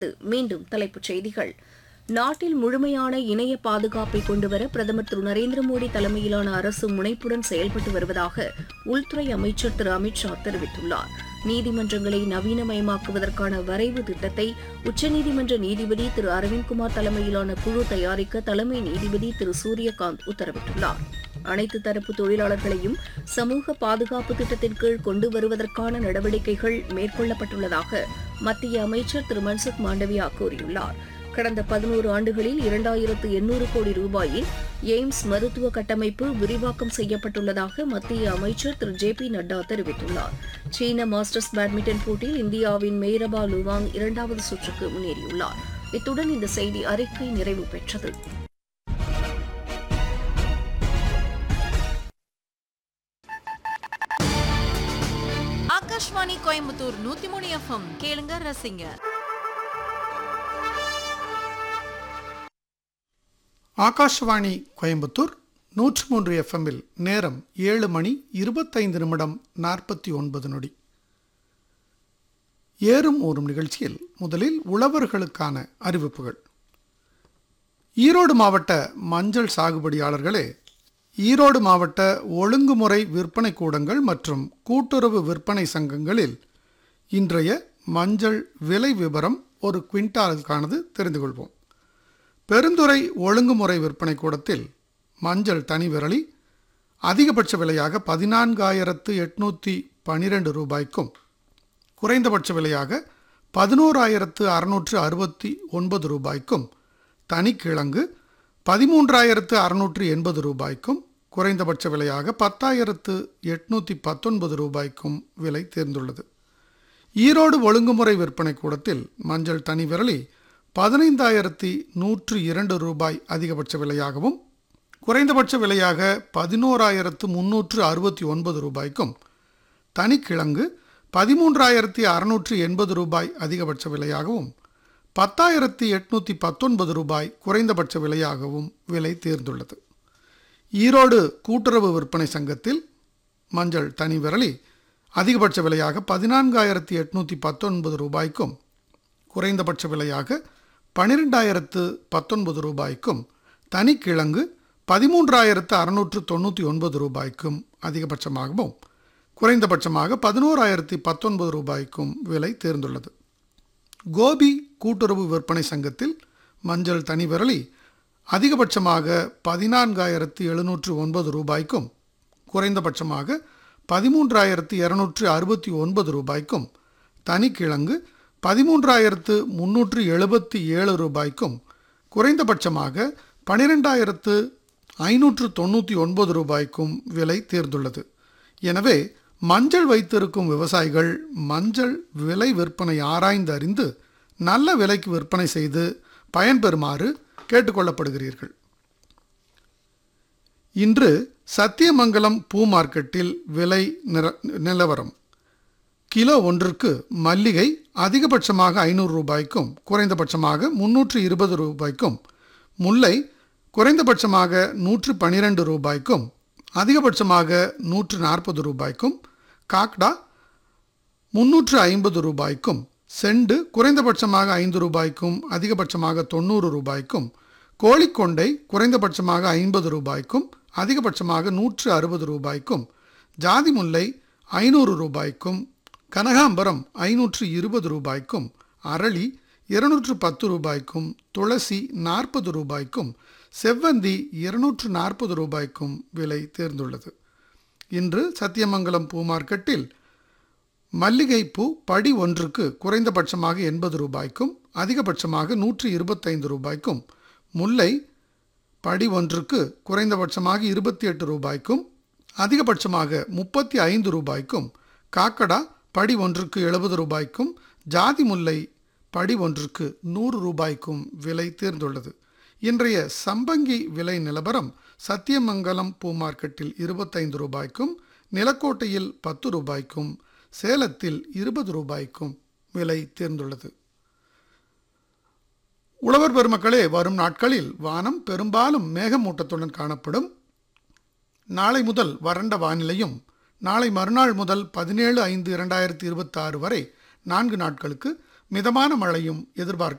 மீண்டும் தலைப்புச் செய்திகள் நாட்டில் முழுமையான இணைய பாதுகாப்பை கொண்டுவர பிரதமர் திரு நரேந்திர மோடி தலைமையிலான அரசு முனைப்புடன் செயல்பட்டு வருவதாக உள்துறை அமைச்சர் திரு அமித் ஷா தெரிவித்துள்ளார் நீதிமன்றங்களை நவீனமயமாக்குவதற்கான வரைவு திட்டத்தை உச்சநீதிமன்ற நீதிபதி திரு அரவிந்த்குமார் தலைமையிலான குழு தயாரிக்க தலைமை நீதிபதி திரு சூரியகாந்த் உத்தரவிட்டுள்ளார் அனைத்து தரப்பு தொழிலாளர்களையும் சமூக பாதுகாப்பு திட்டத்தின் கீழ் கொண்டு வருவதற்கான நடவடிக்கைகள் மேற்கொள்ளப்பட்டுள்ளதாக மத்திய அமைச்சர் திரு மன்சுக் மாண்டவியா கூறியுள்ளார் கடந்த பதினோரு ஆண்டுகளில் இரண்டாயிரத்து எண்ணூறு கோடி ரூபாயில் எய்ம்ஸ் மருத்துவ கட்டமைப்பு விரிவாக்கம் செய்யப்பட்டுள்ளதாக மத்திய அமைச்சர் திரு ஜே பி நட்டா தெரிவித்துள்ளார் சீன மாஸ்டர்ஸ் பேட்மிண்டன் போட்டியில் இந்தியாவின் மெய்ரபா லுவாங் இரண்டாவது சுற்றுக்கு முன்னேறியுள்ளார் இத்துடன் இந்த செய்தி அறிக்கை நிறைவு பெற்றது ஆகாஷ்வாணி கோயம்புத்தூர் நூத்தி மூணு எஃப்எம் கேளுங்க ரசிங்க ஆகாஷ்வாணி கோயம்புத்தூர் நூற்று மூன்று எஃப்எம்மில் நேரம் ஏழு மணி இருபத்தைந்து நிமிடம் நாற்பத்தி ஒன்பது நொடி ஏறும் ஊறும் நிகழ்ச்சியில் முதலில் உழவர்களுக்கான அறிவிப்புகள் ஈரோடு மாவட்ட மஞ்சள் சாகுபடியாளர்களே ஈரோடு மாவட்ட ஒழுங்குமுறை விற்பனை கூடங்கள் மற்றும் கூட்டுறவு விற்பனை சங்கங்களில் இன்றைய மஞ்சள் விலை விவரம் ஒரு குவிண்டாலுக்கானது தெரிந்து கொள்வோம் பெருந்துறை ஒழுங்குமுறை விற்பனை கூடத்தில் மஞ்சள் தனி விரலி அதிகபட்ச விலையாக பதினான்காயிரத்து எட்நூற்றி பனிரெண்டு ரூபாய்க்கும் குறைந்தபட்ச விலையாக பதினோராயிரத்து அறுநூற்று அறுபத்தி ஒன்பது ரூபாய்க்கும் தனிக்கிழங்கு பதிமூன்றாயிரத்து அறுநூற்று எண்பது ரூபாய்க்கும் குறைந்தபட்ச விலையாக பத்தாயிரத்து எட்நூற்றி பத்தொன்பது ரூபாய்க்கும் விலை தேர்ந்துள்ளது ஈரோடு ஒழுங்குமுறை விற்பனை கூடத்தில் மஞ்சள் தனி விரலி பதினைந்தாயிரத்தி நூற்று இரண்டு ரூபாய் அதிகபட்ச விலையாகவும் குறைந்தபட்ச விலையாக பதினோராயிரத்து முன்னூற்று அறுபத்தி ஒன்பது ரூபாய்க்கும் தனிக்கிழங்கு பதிமூன்றாயிரத்தி அறுநூற்று எண்பது ரூபாய் அதிகபட்ச விலையாகவும் பத்தாயிரத்தி எட்நூற்றி பத்தொன்பது ரூபாய் குறைந்தபட்ச விலையாகவும் விலை தேர்ந்துள்ளது ஈரோடு கூட்டுறவு விற்பனை சங்கத்தில் மஞ்சள் தனி விரலி அதிகபட்ச விலையாக பதினான்காயிரத்தி எட்நூற்றி பத்தொன்பது ரூபாய்க்கும் குறைந்தபட்ச விலையாக பன்னிரெண்டாயிரத்து பத்தொன்பது ரூபாய்க்கும் தனிக்கிழங்கு பதிமூன்றாயிரத்து அறுநூற்று தொண்ணூற்றி ஒன்பது ரூபாய்க்கும் அதிகபட்சமாகவும் குறைந்தபட்சமாக பதினோராயிரத்தி பத்தொன்பது ரூபாய்க்கும் விலை தேர்ந்துள்ளது கோபி கூட்டுறவு விற்பனை சங்கத்தில் மஞ்சள் தனி விரலி அதிகபட்சமாக பதினான்காயிரத்து எழுநூற்று ஒன்பது ரூபாய்க்கும் குறைந்தபட்சமாக பதிமூன்றாயிரத்து இரநூற்று அறுபத்தி ஒன்பது ரூபாய்க்கும் தனிக்கிழங்கு பதிமூன்றாயிரத்து முன்னூற்று எழுபத்தி ஏழு ரூபாய்க்கும் குறைந்தபட்சமாக பனிரெண்டாயிரத்து ஐநூற்று தொண்ணூற்றி ஒன்பது ரூபாய்க்கும் விலை தேர்ந்துள்ளது எனவே மஞ்சள் வைத்திருக்கும் விவசாயிகள் மஞ்சள் விலை விற்பனை ஆராய்ந்து அறிந்து நல்ல விலைக்கு விற்பனை செய்து பயன்பெறுமாறு கேட்டுக்கொள்ளப்படுகிறீர்கள் இன்று சத்தியமங்கலம் பூ மார்க்கெட்டில் விலை நிர- நிலவரம் கிலோ ஒன்றுக்கு மல்லிகை அதிகபட்சமாக ஐநூறு ரூபாய்க்கும் குறைந்தபட்சமாக முன்னூற்று இருபது ரூபாய்க்கும் முல்லை குறைந்தபட்சமாக நூற்று பன்னிரெண்டு ரூபாய்க்கும் அதிகபட்சமாக நூற்று நாற்பது ரூபாய்க்கும் காக்டா முன்னூற்று ஐம்பது ரூபாய்க்கும் செண்டு குறைந்தபட்சமாக ஐந்து ரூபாய்க்கும் அதிகபட்சமாக தொண்ணூறு ரூபாய்க்கும் கோழிக்கொண்டை குறைந்தபட்சமாக ஐம்பது ரூபாய்க்கும் அதிகபட்சமாக நூற்று அறுபது ரூபாய்க்கும் ஜாதி முல்லை ஐநூறு ரூபாய்க்கும் கனகாம்பரம் ஐநூற்று இருபது ரூபாய்க்கும் அரளி இருநூற்று பத்து ரூபாய்க்கும் துளசி நாற்பது ரூபாய்க்கும் செவ்வந்தி இருநூற்று நாற்பது ரூபாய்க்கும் விலை தேர்ந்துள்ளது இன்று சத்தியமங்கலம் பூ மார்க்கெட்டில் மல்லிகைப்பூ படி ஒன்றுக்கு குறைந்தபட்சமாக எண்பது ரூபாய்க்கும் அதிகபட்சமாக நூற்று இருபத்தைந்து ரூபாய்க்கும் முல்லை படி ஒன்றுக்கு குறைந்தபட்சமாக இருபத்தி எட்டு ரூபாய்க்கும் அதிகபட்சமாக முப்பத்தி ஐந்து ரூபாய்க்கும் காக்கடா படி ஒன்றுக்கு எழுபது ரூபாய்க்கும் ஜாதி முல்லை படி ஒன்றுக்கு நூறு ரூபாய்க்கும் விலை தேர்ந்துள்ளது இன்றைய சம்பங்கி விலை நிலவரம் சத்தியமங்கலம் பூ மார்க்கெட்டில் இருபத்தைந்து ரூபாய்க்கும் நிலக்கோட்டையில் பத்து ரூபாய்க்கும் சேலத்தில் இருபது ரூபாய்க்கும் விலை தேர்ந்துள்ளது உழவர் பெருமக்களே வரும் நாட்களில் வானம் பெரும்பாலும் மேகமூட்டத்துடன் காணப்படும் நாளை முதல் வறண்ட வானிலையும் நாளை மறுநாள் முதல் பதினேழு ஐந்து இரண்டாயிரத்தி இருபத்தாறு வரை நான்கு நாட்களுக்கு மிதமான மழையும் எதிர்பார்க்க